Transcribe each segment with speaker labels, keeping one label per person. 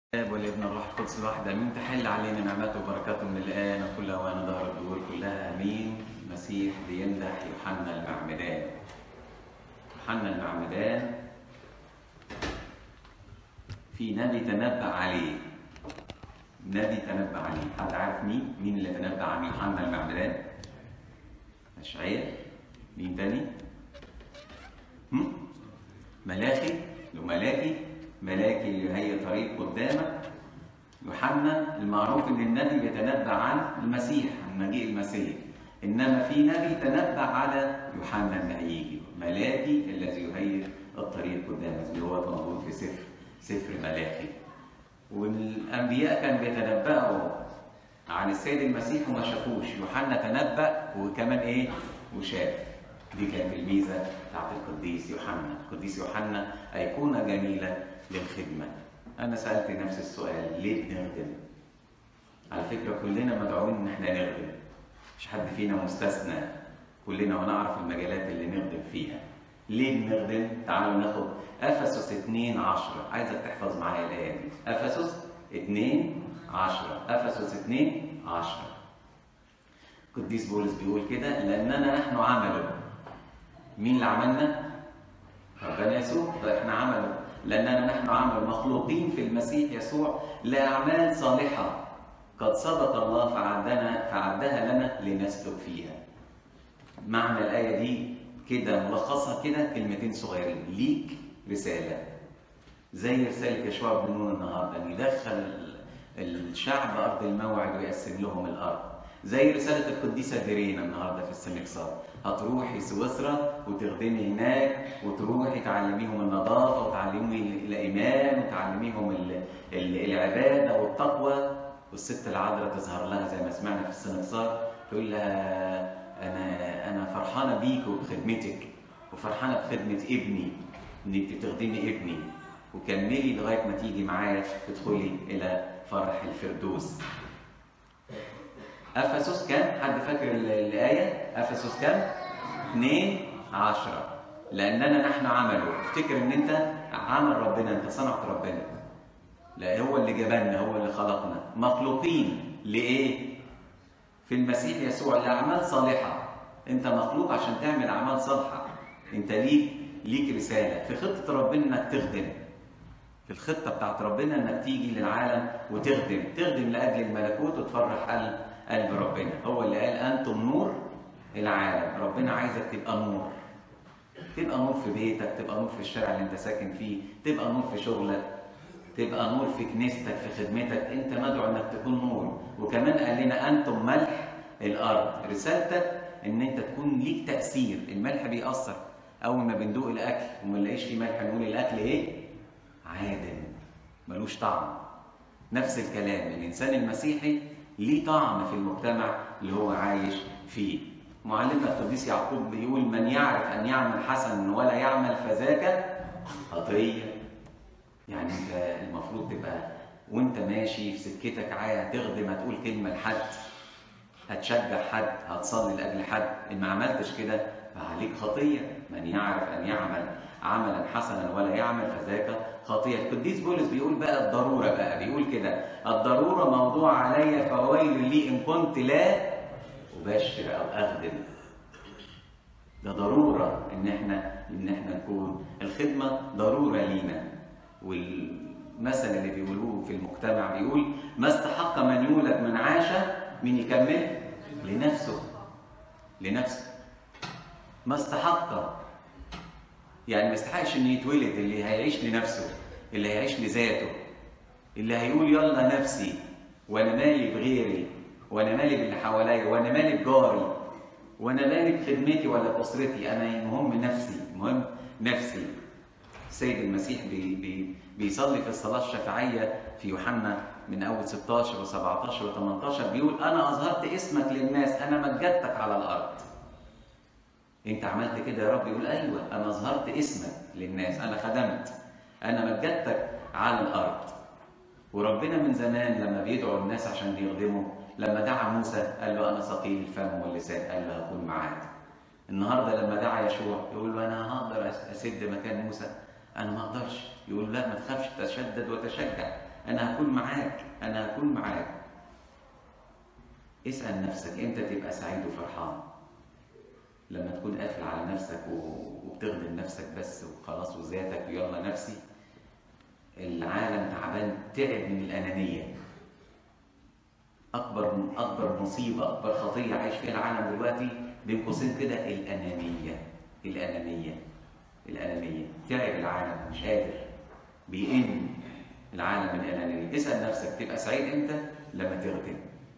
Speaker 1: الاب والابن والروح القدس الواحد امين تحل علينا نعمته وبركاته من الان وكل اوان ظهر الدهور كلها امين المسيح بيمدح يوحنا المعمدان يوحنا المعمدان في نبي تنبأ عليه نبي تنبأ عليه حد عارف مين؟ مين اللي تنبأ عن يوحنا المعمدان؟ أشعياء مين تاني؟ هم؟ ملاخي لو ملاكي ملاكي اللي هي طريق قدامك يوحنا المعروف ان النبي بيتنبأ عن المسيح عن مجيء المسيح انما في نبي تنبأ على يوحنا اللي هيجي ملاكي الذي يهيئ الطريق قدامك اللي هو موجود في سفر سفر ملاكي والانبياء كانوا بيتنبأوا عن السيد المسيح وما شافوش يوحنا تنبأ وكمان ايه وشاف دي كانت الميزه بتاعت القديس يوحنا القديس يوحنا ايقونه جميله للخدمه انا سالت نفس السؤال ليه بنخدم على فكره كلنا مدعوين ان احنا نخدم مش حد فينا مستثنى كلنا ونعرف المجالات اللي نخدم فيها ليه بنخدم تعالوا ناخد افسس 2 10 عايزك تحفظ معايا الايه دي افسس 2 10 افسس 2 10 القديس بولس بيقول كده لاننا نحن عمله مين اللي عملنا؟ ربنا يسوع فاحنا عمله لاننا نحن عمل مخلوقين في المسيح يسوع لاعمال صالحه قد سبق الله فعدنا فعدها لنا لنسلك فيها. معنى الايه دي كده ملخصها كده كلمتين صغيرين ليك رساله زي رساله يشوع بن نون النهارده ان يدخل الشعب ارض الموعد ويقسم لهم الارض زي رسالة القديسة ديرينا النهاردة في السنكسار هتروحي سويسرا وتخدمي هناك وتروحي تعلميهم النظافة وتعلميهم الإيمان وتعلميهم ال ال العبادة والتقوى والست العذراء تظهر لها زي ما سمعنا في السنكسار تقول لها أنا أنا فرحانة بيك وبخدمتك وفرحانة بخدمة ابني إنك بتخدمي ابني وكملي لغاية ما تيجي معايا تدخلي إلى فرح الفردوس افسس كام؟ حد فاكر الايه؟ افسس كام؟ 2 10 لاننا نحن عمله افتكر ان انت عمل ربنا انت صنعت ربنا لا هو اللي جبلنا هو اللي خلقنا مخلوقين لايه؟ في المسيح يسوع لاعمال صالحه انت مخلوق عشان تعمل اعمال صالحه انت ليك ليك رساله في خطه ربنا انك تخدم في الخطه بتاعت ربنا انك تيجي للعالم وتخدم تخدم لاجل الملكوت وتفرح قلب قلب ربنا هو اللي قال انتم نور العالم ربنا عايزك تبقى نور تبقى نور في بيتك تبقى نور في الشارع اللي انت ساكن فيه تبقى نور في شغلك تبقى نور في كنيستك في خدمتك انت مدعو انك تكون نور وكمان قال لنا انتم ملح الارض رسالتك ان انت تكون ليك تاثير الملح بيأثر اول ما بندوق الاكل وما نلاقيش فيه ملح نقول الاكل ايه عادم ملوش طعم نفس الكلام الانسان المسيحي ليه طعم في المجتمع اللي هو عايش فيه معلمنا القديس يعقوب بيقول من يعرف ان يعمل حسنا ولا يعمل فذاك خطيه يعني انت المفروض تبقى وانت ماشي في سكتك عايز تخدم هتقول كلمه لحد هتشجع حد هتصلي لاجل حد ان ما عملتش كده فعليك خطيه من يعرف ان يعمل عملا حسنا ولا يعمل فذاك خطيئة القديس بولس بيقول بقى الضرورة بقى بيقول كده الضرورة موضوع علي فويل لي إن كنت لا أبشر أو أخدم ده ضرورة إن إحنا إن إحنا نكون الخدمة ضرورة لينا والمثل اللي بيقولوه في المجتمع بيقول ما استحق من يولد من عاش من يكمل لنفسه لنفسه ما استحق يعني ما يستحقش انه يتولد اللي هيعيش لنفسه اللي هيعيش لذاته اللي هيقول يلا نفسي وانا مالي بغيري وانا مالي باللي حواليا وانا مالي بجاري وانا مالي بخدمتي ولا باسرتي انا المهم نفسي المهم نفسي السيد المسيح بي بي بيصلي في الصلاه الشفاعيه في يوحنا من اول 16 و17 و18 بيقول انا اظهرت اسمك للناس انا مجدتك على الارض انت عملت كده يا رب يقول ايوه انا اظهرت اسمك للناس انا خدمت انا مجدتك على الارض وربنا من زمان لما بيدعو الناس عشان يخدموا لما دعا موسى قال له انا ثقيل الفم واللسان قال له هكون معاك النهارده لما دعا يشوع يقول له انا هقدر اسد مكان موسى انا ما اقدرش يقول لا ما تخافش تشدد وتشجع انا هكون معاك انا هكون معاك اسال نفسك امتى تبقى سعيد وفرحان لما تكون قافل على نفسك و- وبتخدم نفسك بس وخلاص وذاتك ويلا نفسي العالم تعبان تعب من الانانيه اكبر اكبر مصيبه اكبر خطيه عايش فيها العالم دلوقتي بين قوسين كده الانانيه الانانيه الانانيه تعب العالم مش قادر بيئن العالم من الانانيه اسال نفسك تبقى سعيد امتى لما تخدم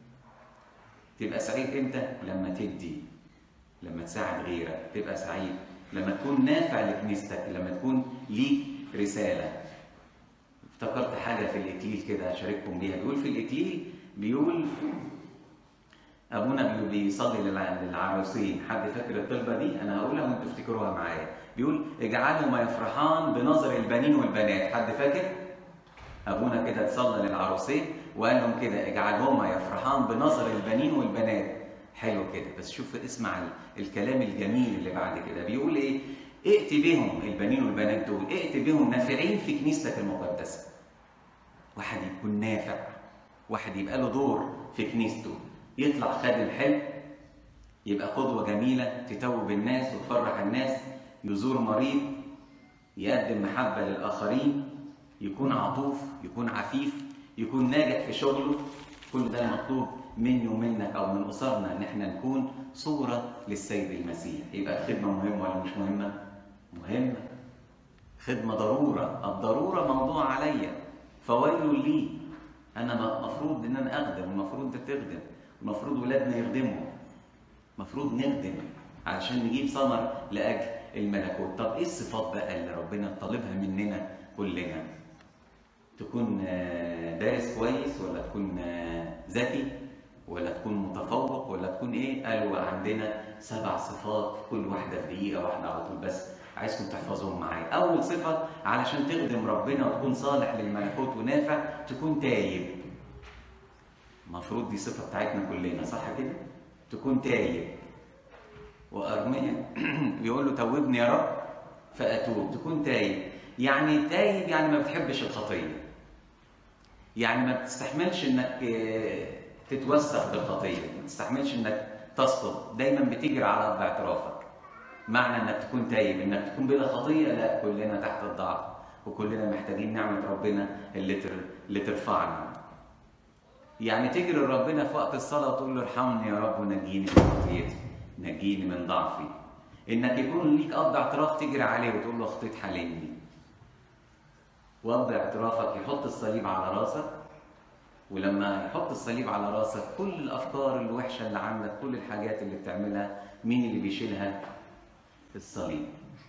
Speaker 1: تبقى سعيد امتى لما تدي لما تساعد غيرك تبقى سعيد لما تكون نافع لكنيستك لما تكون ليك رساله افتكرت حاجه في الاكليل كده اشارككم بيها بيقول في الاكليل بيقول ابونا بي- بيصلي للع- للعروسين حد فاكر الطلبه دي انا هقولها وانتوا افتكروها معايا بيقول اجعلهما يفرحان بنظر البنين والبنات حد فاكر ابونا كده صلى للعروسين وقال لهم كده اجعلهما يفرحان بنظر البنين والبنات حلو كده بس شوف اسمع ال- الكلام الجميل اللي بعد كده بيقول ايه ائت بهم البنين والبنات دول ائت بهم نافعين في كنيستك المقدسه واحد يكون نافع واحد يبقى له دور في كنيسته يطلع خادم حلو يبقى قدوة جميلة تتوب الناس وتفرح الناس يزور مريض يقدم محبة للآخرين يكون عطوف يكون عفيف يكون ناجح في شغله كل ده المطلوب مني ومنك أو من أسرنا إن احنا نكون صورة للسيد المسيح يبقى الخدمة مهمة ولا مش مهمة؟ مهمة خدمة ضرورة الضرورة موضوع عليا فويل لي أنا المفروض إن أنا أخدم المفروض أنت تخدم المفروض ولادنا يخدموا المفروض نخدم علشان نجيب ثمر لأجل الملكوت طب إيه الصفات بقى اللي ربنا طالبها مننا كلنا تكون آه، دارس كويس ولا تكون آه، ذكي ولا تكون متفوق ولا تكون ايه قالوا عندنا سبع صفات كل واحده في دقيقه واحده على طول بس عايزكم تحفظوهم معايا اول صفه علشان تخدم ربنا وتكون صالح للملكوت ونافع تكون تايب المفروض دي صفه بتاعتنا كلنا صح كده تكون تايب وارميا بيقول له توبني يا رب فاتوب تكون تايب يعني تايب يعني ما بتحبش الخطيه يعني ما بتستحملش انك آه، تتوسخ بالخطيه ما تستحملش انك تسقط دايما بتجري على ارض اعترافك معنى انك تكون تايب انك تكون بلا خطيه لا كلنا تحت الضعف وكلنا محتاجين نعمه ربنا اللي تر... اللي ترفعنا يعني تجري لربنا في وقت الصلاه وتقول له ارحمني يا رب ونجيني من خطيتي نجيني من ضعفي انك يكون ليك ارض اعتراف تجري عليه وتقول له اخطيت حلمني وضع اعترافك يحط الصليب على راسك ولما يحط الصليب على راسك كل الافكار الوحشه اللي عندك كل الحاجات اللي بتعملها مين اللي بيشيلها الصليب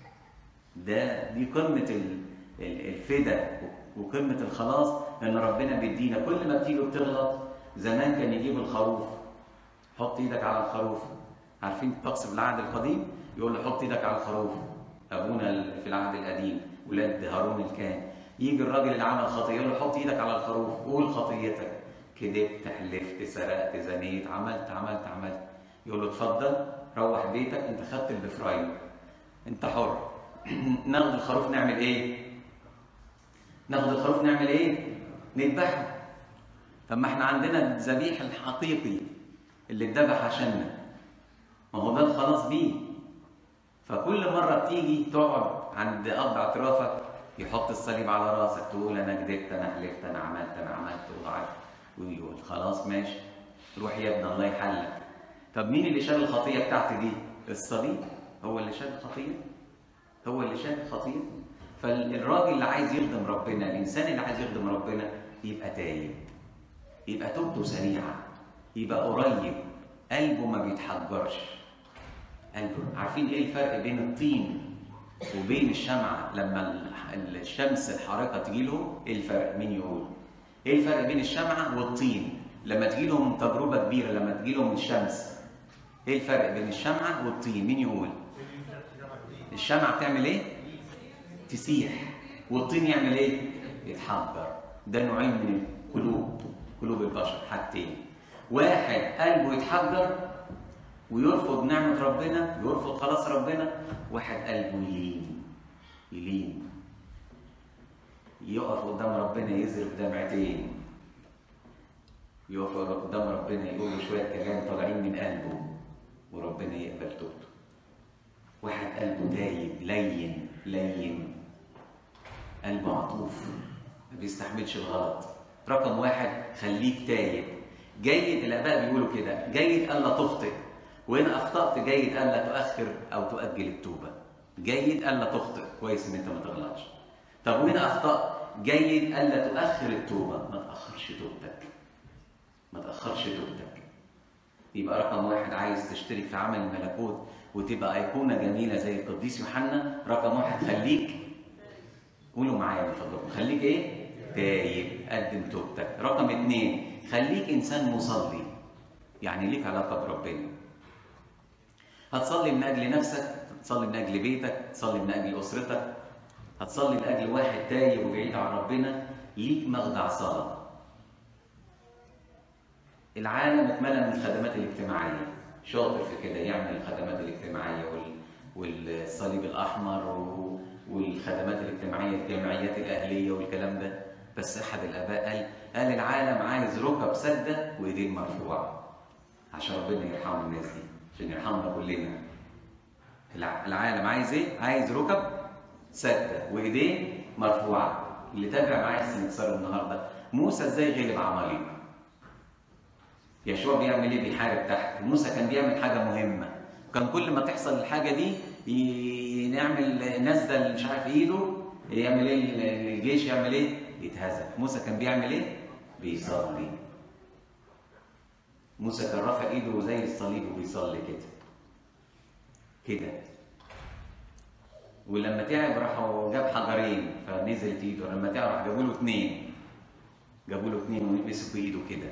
Speaker 1: ده دي قمه ال- ال- الفدا وقمه الخلاص ان ربنا بيدينا كل ما بتيجي بتغلط زمان كان يجيب الخروف حط ايدك على الخروف عارفين الطقس في العهد القديم يقول له حط ايدك على الخروف ابونا في العهد القديم ولاد هارون الكاهن يجي الراجل اللي عمل خطيه يقول له حط ايدك على الخروف قول خطيتك كذبت حلفت سرقت زنيت عملت عملت عملت يقول له اتفضل روح بيتك انت خدت البفرايم انت حر ناخد الخروف نعمل ايه؟ ناخد الخروف نعمل ايه؟ نذبحه طب ما احنا عندنا الذبيح الحقيقي اللي اتذبح عشاننا ما هو ده الخلاص بيه فكل مرة بتيجي تقعد عند أرض اعترافك يحط الصليب على راسك تقول أنا كذبت أنا حلفت أنا عملت أنا عملت وضعت ويقول خلاص ماشي روح يا ابن الله يحلك طب مين اللي شال الخطية بتاعتي دي؟ الصليب هو اللي شال الخطية هو اللي شال الخطية فالراجل اللي عايز يخدم ربنا الإنسان اللي عايز يخدم ربنا يبقى تايب يبقى توبته سريعة يبقى قريب قلبه ما بيتحجرش قلبه عارفين ايه الفرق بين الطين وبين الشمعة لما ال- الشمس الحارقة تجي لهم ايه الفرق مين يقول ايه الفرق بين الشمعة والطين لما تجي لهم تجربة كبيرة لما تجي لهم الشمس ايه الفرق بين الشمعة والطين مين يقول الشمعة بتعمل ايه تسيح والطين يعمل ايه يتحجر ده نوعين من القلوب قلوب البشر حاجتين واحد قلبه يتحجر ويرفض نعمة ربنا يرفض خلاص ربنا واحد قلبه يلين يلين يقف قدام ربنا يزرف دمعتين يقف قدام ربنا يقول له شويه كلام طالعين من قلبه وربنا يقبل توبته واحد قلبه تايب لين لين قلبه عطوف ما بيستحملش الغلط رقم واحد خليك تايب جيد الاباء بيقولوا كده جيد الا تخطئ وان اخطات جيد الا تؤخر او تؤجل التوبه جيد الا تخطئ كويس ان انت ما تغلطش طب وين اخطات جيد الا تؤخر التوبه ما تاخرش توبتك ما تاخرش توبتك يبقى رقم واحد عايز تشترك في عمل الملكوت وتبقى ايقونه جميله زي القديس يوحنا رقم واحد خليك قولوا معايا من فضلكم خليك ايه؟ تايب قدم توبتك رقم اثنين خليك انسان مصلي يعني ليك علاقه بربنا هتصلي من اجل نفسك تصلي من اجل بيتك تصلي من اجل اسرتك هتصلي من اجل واحد تايب وبعيد عن ربنا ليك مخدع صلاه العالم اتملى من الخدمات الاجتماعيه شاطر في كده يعمل الخدمات الاجتماعيه وال... والصليب الاحمر و... والخدمات الاجتماعيه الجمعيات الاهليه والكلام ده بس احد الاباء قال قال العالم عايز ركب سده وايدين مرفوعه عشان ربنا يرحم الناس دي عشان يرحمنا كلنا العالم عايز ايه؟ عايز ركب سده وايدين مرفوعه اللي تابع معايا السنكسار النهارده موسى ازاي غلب عماليق يشوع بيعمل ايه بيحارب تحت موسى كان بيعمل حاجه مهمه كان كل ما تحصل الحاجه دي يعمل نزل مش عارف ايده يعمل ايه الجيش يعمل ايه يتهزم موسى كان بيعمل ايه بيصلي موسى كان رافع ايده زي الصليب وبيصلي كده كده ولما تعب راحوا جاب حجرين فنزلت ايده لما تعب راح جابوا له اثنين جابوا له اثنين ومسكوا ايده كده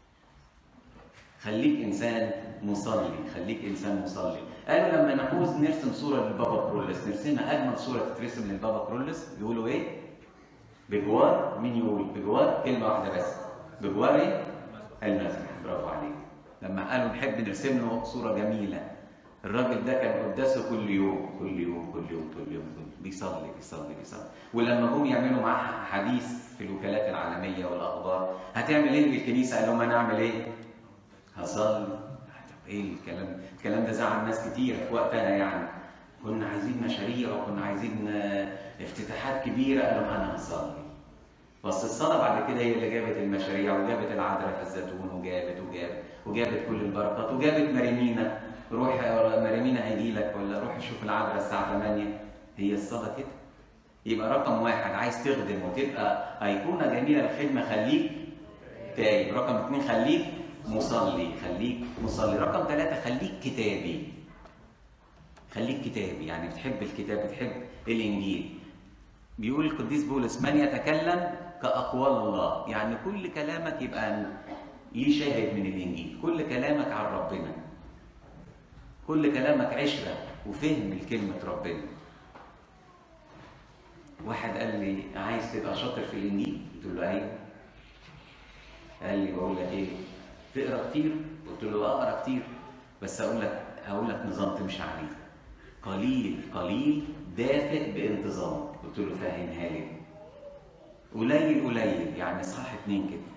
Speaker 1: خليك انسان مصلي خليك انسان مصلي قالوا لما نعوز نرسم صوره للبابا كرولس نرسمها اجمل صوره تترسم للبابا كرولس يقولوا ايه بجوار مين يقول بجوار كلمه واحده بس بجوار ايه المسيح برافو عليك لما قالوا نحب نرسم له صوره جميله الراجل ده كان قداسه كل يوم كل يوم كل يوم كل يوم كل بيصلي بيصلي بيصلي ولما جم يعملوا معاه حديث في الوكالات العالميه والاخبار هتعمل ايه بالكنيسه قال لهم انا اعمل ايه هصلي طب ايه الكلام الكلام ده زعل ناس كتير في وقتها يعني كنا عايزين مشاريع وكنا عايزين افتتاحات كبيره قالوا انا هصلي بس الصلاه بعد كده هي اللي جابت المشاريع وجابت العذراء في الزيتون وجابت وجابت وجابت كل البركات وجابت مريمينا روح مريمينا هيجي لك ولا روح شوف العذراء الساعه 8 هي الصلاه كده يبقى رقم واحد عايز تخدم وتبقى ايقونه جميله للخدمه خليك تايب رقم اثنين خليك مصلي خليك مصلي رقم ثلاثة خليك كتابي خليك كتابي يعني بتحب الكتاب بتحب الإنجيل بيقول القديس بولس من يتكلم كأقوال الله يعني كل كلامك يبقى ليه شاهد من الإنجيل كل كلامك عن ربنا كل كلامك عشرة وفهم لكلمة ربنا واحد قال لي عايز تبقى شاطر في الإنجيل قلت له أيوه قال لي بقول لك إيه تقرا كتير قلت له اقرا كتير بس اقول لك اقول لك نظام تمشي عليه قليل قليل دافئ بانتظام قلت له فهمها لي قليل قليل يعني صح اتنين كده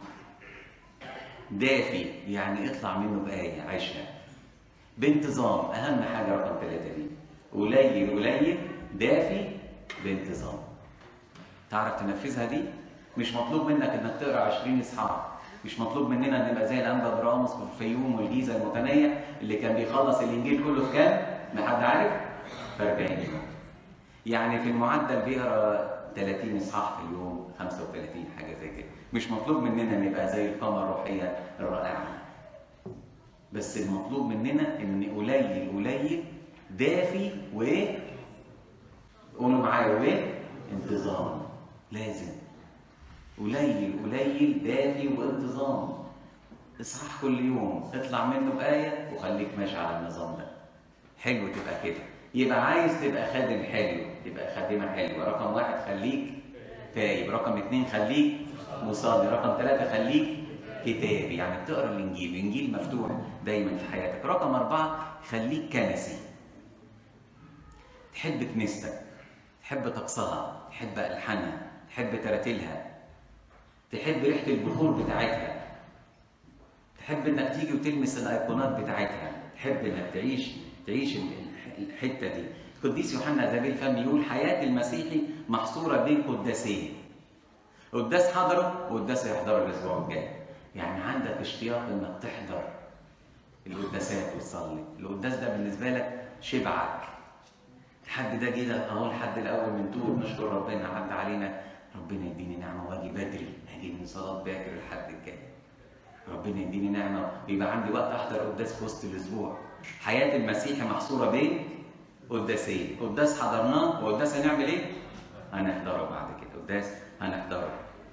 Speaker 1: دافي يعني اطلع منه بآية عيشها بانتظام أهم حاجة رقم ثلاثة دي قليل قليل دافي بانتظام تعرف تنفذها دي مش مطلوب منك انك تقرا 20 اصحاح مش مطلوب مننا نبقى زي الانبا برامس في الفيوم والجيزه المتنيه اللي كان بيخلص الانجيل كله في كام؟ ما حد عارف؟ في 40 يوم. يعني في المعدل بيقرا 30 اصحاح في اليوم 35 حاجه زي كده. مش مطلوب مننا نبقى زي القامه الروحيه الرائعه. بس المطلوب مننا ان قليل قليل دافي وايه؟ قولوا معايا وايه؟ انتظام لازم قليل قليل دافي وانتظام اصحاح كل يوم اطلع منه بآية وخليك ماشي على النظام ده حلو تبقى كده يبقى عايز تبقى خادم حلو تبقى خادمة حلوة رقم واحد خليك تايب رقم اتنين خليك مصلي رقم ثلاثة خليك كتابي يعني بتقرا الانجيل الانجيل مفتوح دايما في حياتك رقم أربعة خليك كنسي تحب كنيستك تحب طقسها تحب ألحانها تحب تراتيلها تحب ريحه البخور بتاعتها تحب انك تيجي وتلمس الايقونات بتاعتها تحب انك تعيش تعيش الحته دي القديس يوحنا ذبي الفم يقول حياه المسيحي محصوره بين قداسين قداس حضره وقداس يحضره الاسبوع الجاي يعني عندك اشتياق انك تحضر القداسات وتصلي القداس ده بالنسبه لك شبعك الحد ده جه اهو الحد الاول من طول نشكر ربنا عدى علينا ربنا يديني نعمه واجي بدري اجي من صلاه باكر الحد الجاي ربنا يديني نعمه ويبقى عندي وقت احضر قداس في وسط الاسبوع حياه المسيح محصوره بين قداسين قداس حضرناه وقداس هنعمل ايه؟ هنحضره بعد كده قداس هنحضره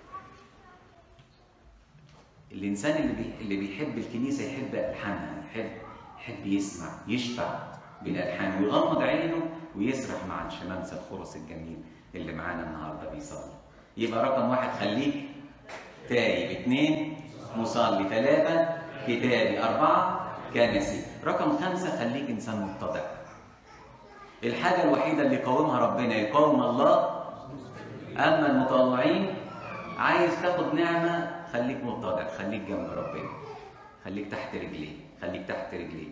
Speaker 1: الانسان اللي بي... اللي بيحب الكنيسه يحب الحانها يحب يحب يسمع يشبع بالالحان ويغمض عينه ويسرح مع الشمامسه الخرس الجميل اللي معانا النهارده بيصلي يبقى رقم واحد خليك تايب اثنين مصلي ثلاثة كتابي أربعة كنسي رقم خمسة خليك إنسان متضع الحاجة الوحيدة اللي يقاومها ربنا يقاوم الله أما المتطوعين عايز تاخد نعمة خليك متضع خليك جنب ربنا خليك تحت رجليه خليك تحت رجليه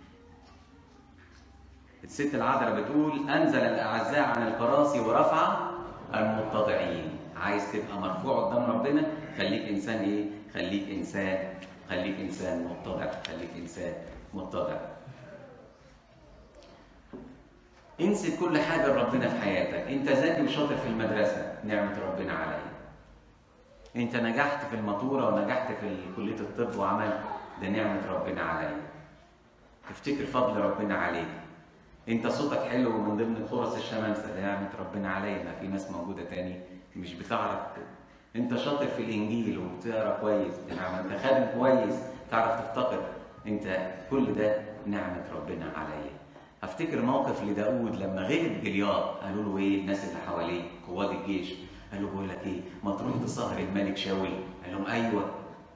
Speaker 1: الست العذراء بتقول أنزل الأعزاء عن الكراسي ورفع المتضعين عايز تبقى مرفوع قدام ربنا خليك إنسان إيه؟ خليك إنسان خليك إنسان متضع خليك إنسان متضع انسى كل حاجة لربنا في حياتك انت ذكي وشاطر في المدرسة نعمة ربنا عليك انت نجحت في الماتورة ونجحت في كلية الطب وعملت ده نعمة ربنا عليك تفتكر فضل ربنا عليك انت صوتك حلو من ضمن فرص الشمامسة ده نعمة ربنا علينا في ناس موجودة تاني مش بتعرف انت شاطر في الانجيل وبتقرا كويس دي نعمة انت خادم كويس تعرف تفتقر انت كل ده نعمة ربنا عليا افتكر موقف لداود لما غلب جلياط قالوا له ايه الناس اللي حواليه قوات الجيش قالوا بقول لك ايه ما تروح تصهر الملك شاول قال لهم ايوه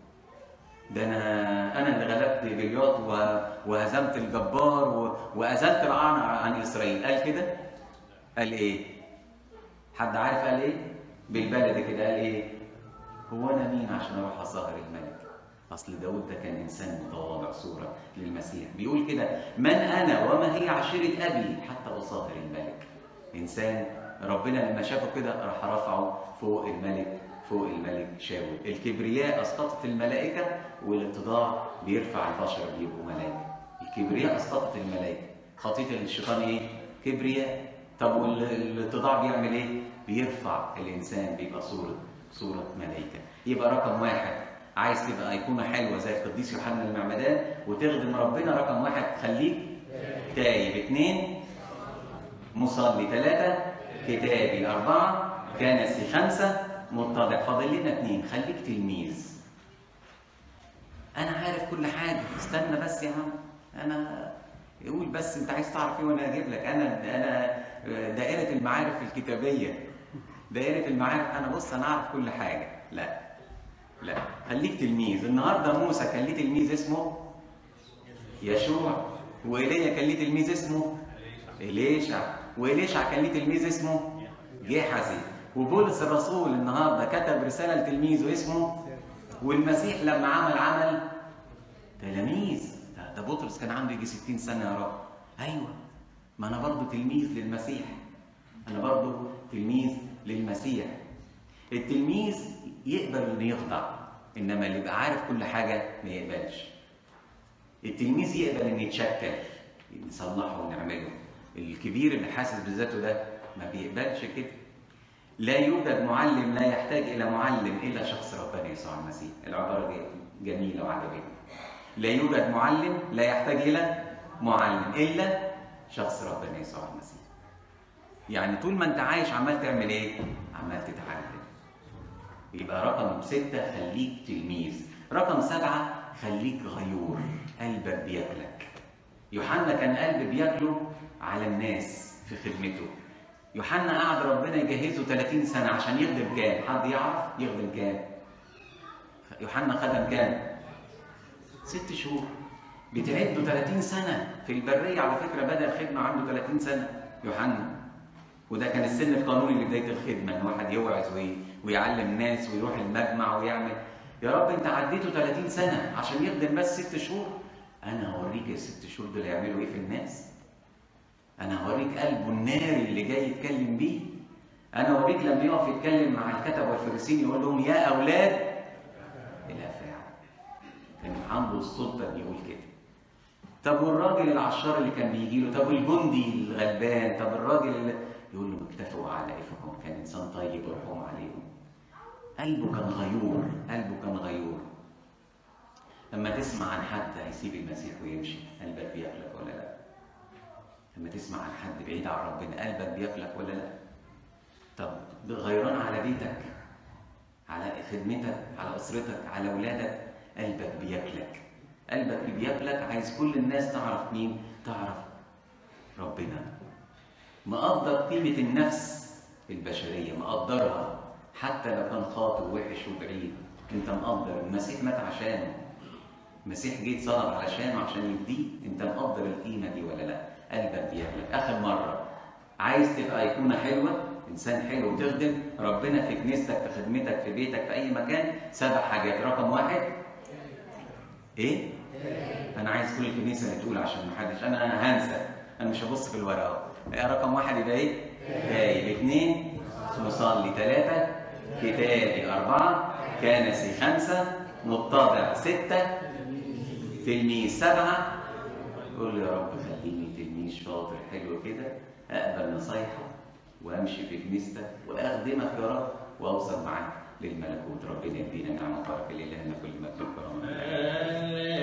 Speaker 1: ده انا انا اللي غلبت جلياط وهزمت الجبار وازلت العن عن اسرائيل قال كده قال ايه حد عارف قال ايه بالبلد كده قال ايه هو انا مين عشان اروح اصهر الملك اصل داود ده كان انسان متواضع صوره للمسيح بيقول كده من انا وما هي عشيره ابي حتى اصاهر الملك انسان ربنا لما شافه كده راح رفعه فوق الملك فوق الملك شاول الكبرياء اسقطت الملائكه والاتضاع بيرفع البشر بيبقوا ملائكه الكبرياء اسقطت الملائكه خطيه الشيطان ايه كبرياء طب والاتضاع بيعمل ايه بيرفع الانسان بيبقى صوره صوره ملائكه يبقى رقم واحد عايز تبقى ايقونه حلوه زي القديس يوحنا المعمدان وتخدم ربنا رقم واحد خليك تايب اثنين مصلي ثلاثه كتابي اربعه كنسي خمسه متضع فاضل لنا اثنين خليك تلميذ انا عارف كل حاجه استنى بس يا عم انا قول بس انت عايز تعرف ايه وانا اجيب لك انا انا دائره المعارف الكتابيه دائره المعارف انا بص انا اعرف كل حاجه لا لا خليك تلميذ النهارده موسى كان ليه تلميذ اسمه يشوع وايليا كان ليه تلميذ اسمه اليشع واليشع كان ليه تلميذ اسمه جحزي وبولس الرسول النهارده كتب رساله لتلميذه اسمه والمسيح لما عمل عمل تلاميذ ده, ده بطرس كان عنده يجي 60 سنه يا رب ايوه ما انا برضه تلميذ للمسيح انا برضه تلميذ للمسيح التلميذ يقبل انه يخضع انما اللي يبقى عارف كل حاجه ما يقبلش التلميذ يقبل ان يتشكل نصلحه ونعمله الكبير اللي حاسس بذاته ده ما بيقبلش كده لا يوجد معلم لا يحتاج الى معلم الا شخص ربنا يسوع المسيح العباره جميله وعجبتني لا يوجد معلم لا يحتاج الى معلم الا شخص ربنا يسوع المسيح يعني طول ما انت عايش عمال تعمل ايه عمال تتعلم يبقى رقم ستة خليك تلميذ رقم سبعة خليك غيور قلبك بياكلك يوحنا كان قلب بياكله على الناس في خدمته يوحنا قعد ربنا يجهزه 30 سنة عشان يخدم كام؟ حد يعرف يخدم كام؟ يوحنا خدم كام؟ ست شهور بتعده 30 سنة في البرية على فكرة بدأ الخدمة عنده 30 سنة يوحنا وده كان السن القانوني لبدايه الخدمه ان واحد يوعظ وي- ويعلم ناس ويروح المجمع ويعمل يا رب انت عديته 30 سنه عشان يخدم بس ست شهور انا هوريك الست شهور دول هيعملوا ايه في الناس انا هوريك قلبه الناري اللي جاي يتكلم بيه انا هوريك لما يقف يتكلم مع الكتب والفريسين يقول لهم يا اولاد الافاعي كان عنده السلطه ان يقول كده طب والراجل العشار اللي كان بيجي له طب الجندي الغلبان طب الراجل اللي يقول له اكتفوا على افكم كان انسان طيب ورحوم عليهم قلبه كان غيور قلبه كان غيور لما تسمع عن حد هيسيب المسيح ويمشي قلبك بيقلق ولا لا لما تسمع عن حد بعيد عن ربنا قلبك بيقلق ولا لا طب غيران على بيتك على خدمتك على اسرتك على اولادك قلبك بياكلك قلبك بياكلك عايز كل الناس تعرف مين تعرف ربنا مقدر قيمة النفس البشرية مقدرها حتى لو كان خاطئ ووحش وبعيد انت مقدر المسيح مات عشانه المسيح جه اتصلب علشانه عشان يفديه انت مقدر القيمة دي ولا لا قلبك بياكلك اخر مرة عايز تبقى ايقونة حلوة انسان حلو وتخدم ربنا في كنيستك في خدمتك في بيتك في اي مكان سبع حاجات رقم واحد ايه انا عايز كل الكنيسه اللي تقول عشان ما حدش انا انا هنسى انا مش هبص في الورقه إيه رقم واحد يبقى ايه جايب اثنين مصلي ثلاثه كتابي اربعه كنسي خمسه متضع سته تلميذ سبعه قول يا رب خليني تلميذ شاطر حلو كده اقبل نصايحك وامشي في كنيستك واخدمك يا رب واوصل معاك للملكوت ربنا يدينا نعمه وبركه لله كل ما في الكرامه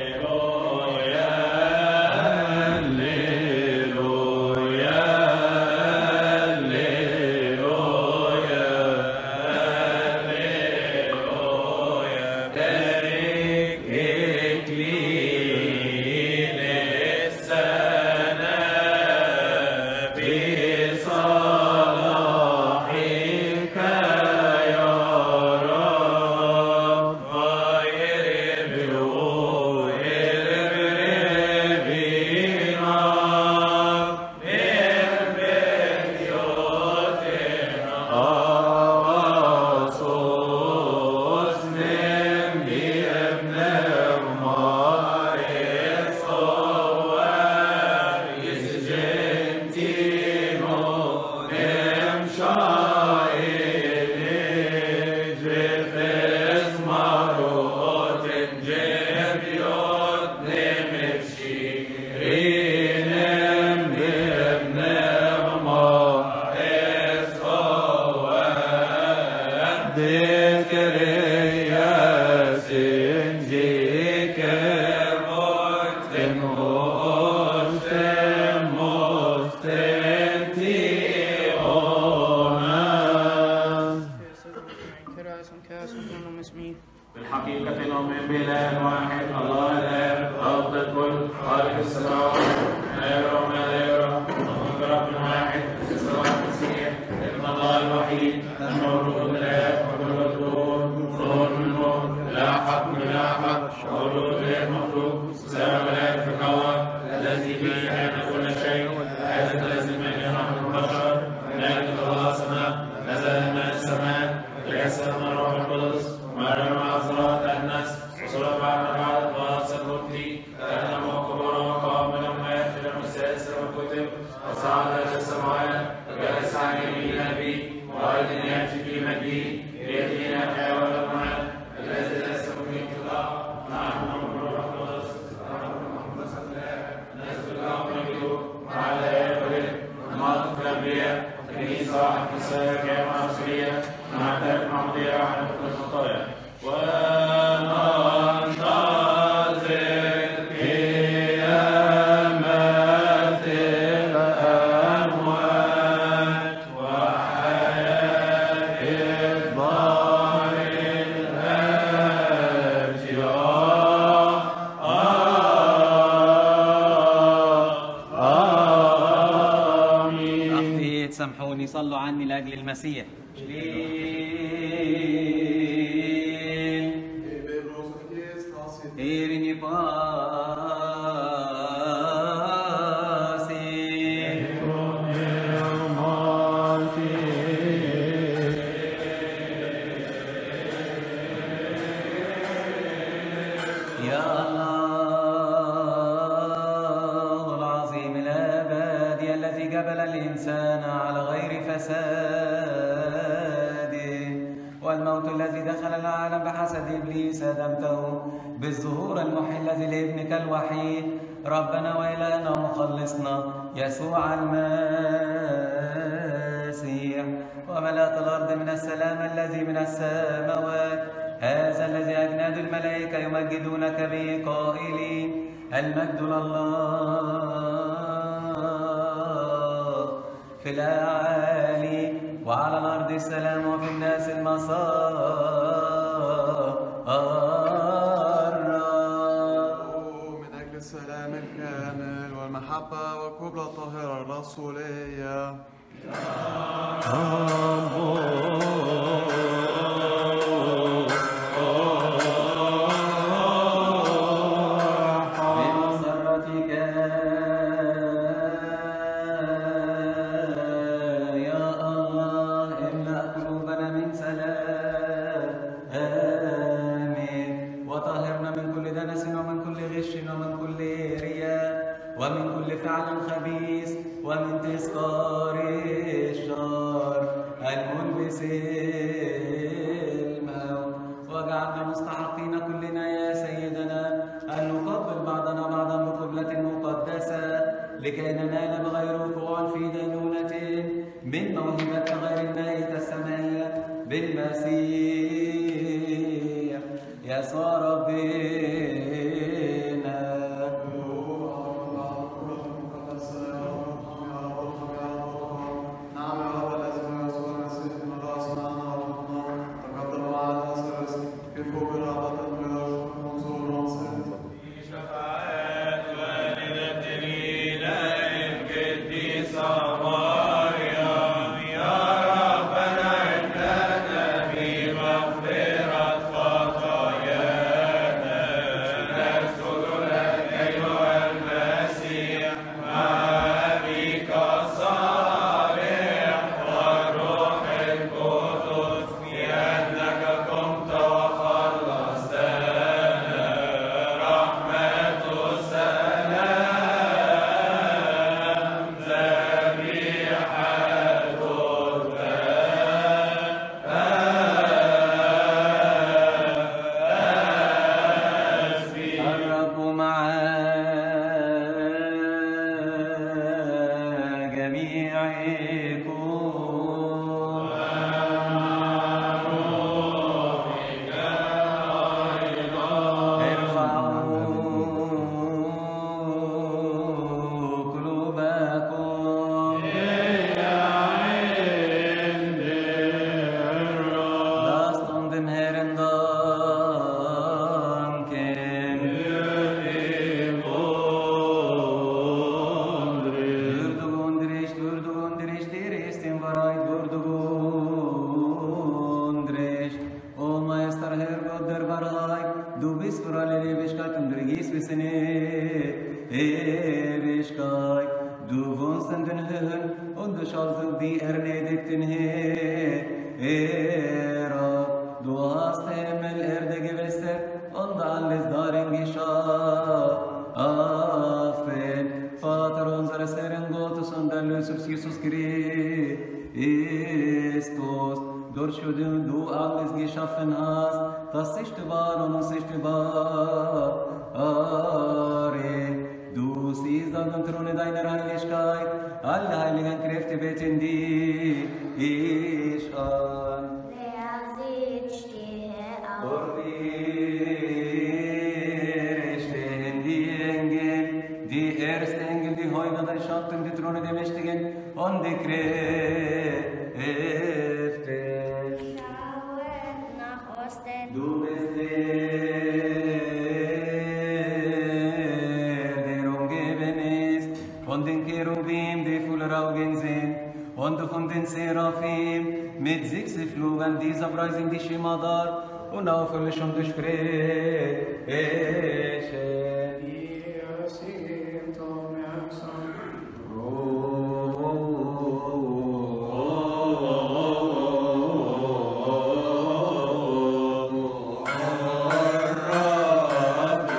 Speaker 2: بالحقيقة نؤمن بإله واحد الله الآب رب الكل خالق السماوات لا يرى وما لا يرى ومن رب واحد يسوع المسيح ابن الله الوحيد المولود من الآب وكل الدهور نور من نور لا حق من لا حق مولود غير مخلوق سبب الآب في الكون الذي به كان كل شيء هذا الذي من نحن البشر لكن الله سماء نزل من السماء تجسد من روح القدس مريم عذراء الناس وصلى بعد بعد الله سكوتي كان وكبر وقام من الأموات في اليوم السادس والكتب وصعد إلى السماوات وجلس عن يمين أبي وأيضا يأتي في مجده ليدينا الحياة والأموات الذي لا يستمر في الله نحن من روح القدس نسجد له مجده وعلى آله ناطق الأنبياء كنيسة واحد كنيسة جامعة مسؤولية مع ذلك معمودية واحدة في كل الخطايا وننتظر قيامة الأموات وحياة الدار الآتية آمين
Speaker 3: أخطيت سامحوني صلوا عني لأجل المسيح إيرني باسي
Speaker 1: يا الله العظيم الأبدي الذي جبل الإنسان على غير فساد والموت الذي دخل العالم بحسد إبليس دمته بالظهور المحل لابنك الوحيد ربنا وإلهنا ومخلصنا يسوع المسيح وملأت الأرض من السلام الذي من السماوات هذا الذي أجناد الملائكة يمجدونك به قائلين المجد لله في الأعالي وعلى الأرض السلام وفي الناس المسار
Speaker 4: من أجل السلام الكامل والمحبة والقبلة الطاهرة الرسولية
Speaker 1: بمسرتك يا الله املأ قلوبنا من سلام آمين وطهرنا من كل دنس ومن كل غش ومن كل رياء ومن كل فعل خبيث ومن تذكار الشر الملبس الموت واجعلنا مستحقين كلنا يا سيدنا أن نقبل بعضنا بعضا بقبلة مقدسة لكي ننال بغير وقوع في دينونة من موهبة غير المائة السماوية بالمسيح يسوع ربنا
Speaker 4: نعم يا رب الأزواج يسوع المسيح من رأس معنا وربنا تقدم معنا الأساس كيف برغبة بلا منظور ناصر
Speaker 2: شفاعة والدة الإله القديسة مريم يا ربنا ابلغنا بمغفرة خطايانا نسجد لك أيها المسيح مع أبيك الصالح والروح القدس لأنك قمت وخلصتنا رحمة السلام ذبيحة
Speaker 1: الرب مع جميعكم ارفعوا قلوبكم Last on den Herren danken. Vurdugundrish, vurdugundrish, diristin varait, vurdugundrish. O Maester Herr Gott der Wahrheit, du bist für alle Ewigkeit und regierst bis in Ewigkeit. Du wohnst in den Höhen und du schaust auf die erledigten Heere. Du hast Himmel, Erde gewässert und alles darin geschaffen. Vater unseres Herrn Gottes und Erlösers Jesus Christus, durch den du alles geschaffen hast, das ist wahr und das ist wahr. Du siehst an dem Throne deiner Heiligkeit, alle heiligen Kräfte beten dich an.
Speaker 5: Der sieht, stehe auf.
Speaker 1: Vor dir stehen die Engel, die Erzengel, die Häuser der Schatten, die Throne der Mächtigen und die Kräfte.
Speaker 5: Schauet nach Osten.
Speaker 1: Du bist der, der umgeben ist von den Cherubim, die voller Augen sind, und von den Seraphim mit sechs Flügeln, die Sabreisen, die Shimadar und Auferlöschung durch Sprechen.
Speaker 2: Oh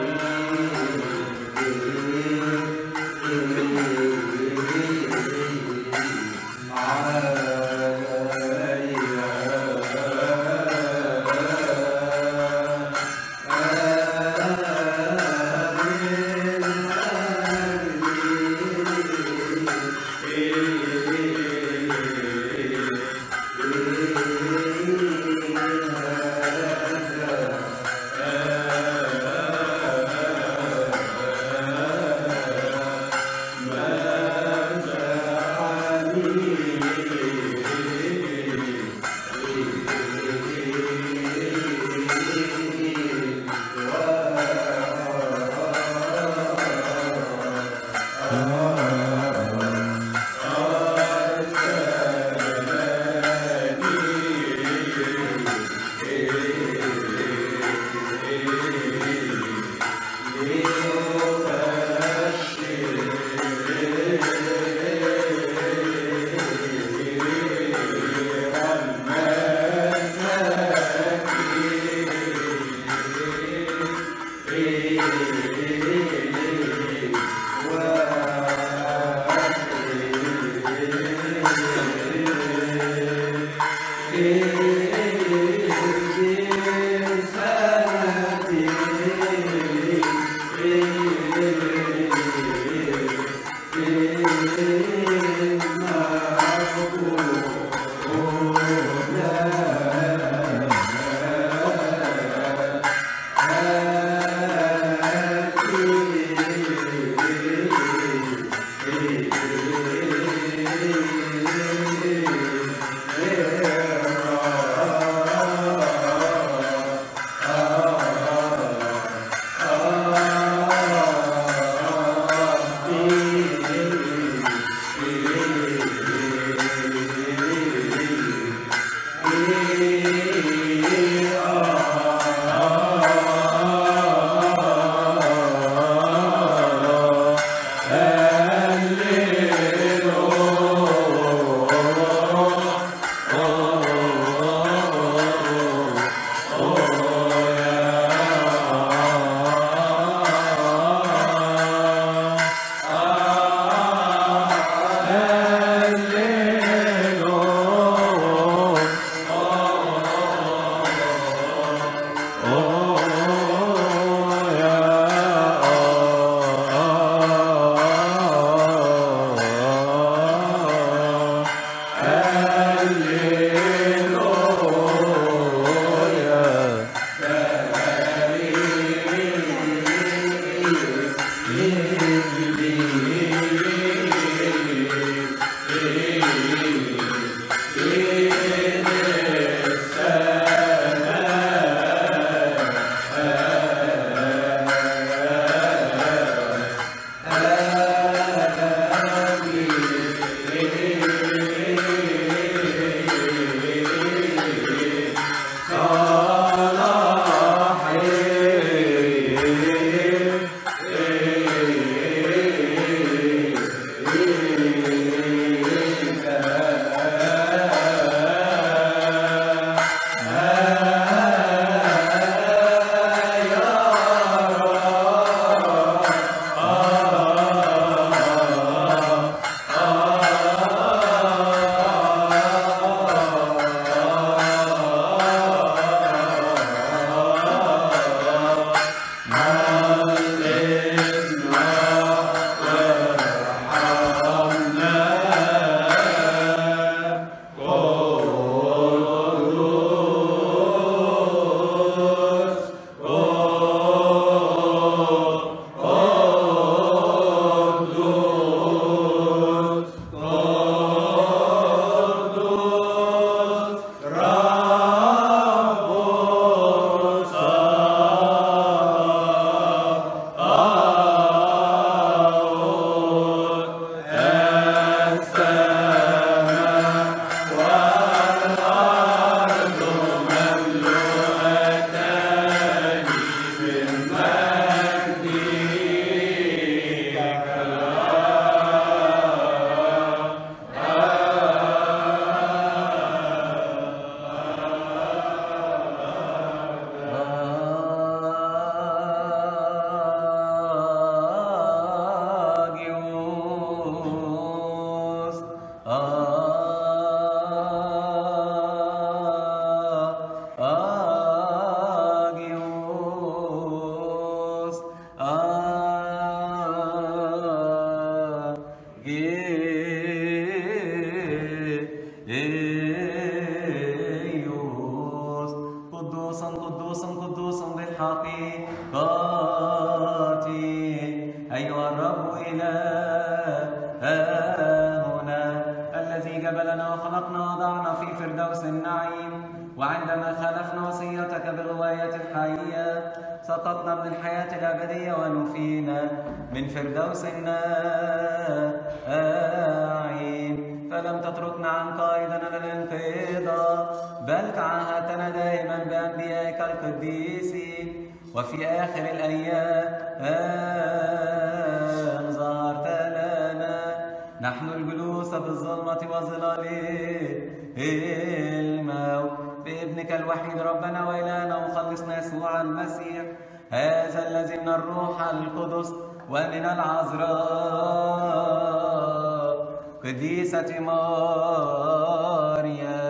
Speaker 1: إيوس قدوسا قدوسا قدوسا بالحقيقة أيها الرب إلهنا الذي جبلنا وخلقنا وضعنا في فردوس النعيم وعندما خالفنا وصيتك بالغواية الحية سقطنا من الحياة الأبدية ونفينا من فردوس النعيم فلم تتركنا عن قائدنا للانقضاء بل تعهدتنا دائما بأنبيائك القديسين وفي آخر الأيام ظهرت لنا نحن الجلوس بالظلمة وظلال الموت بابنك الوحيد ربنا وإلهنا ومخلصنا يسوع المسيح هذا الذي من الروح القدس ومن العذراء قديسة مريم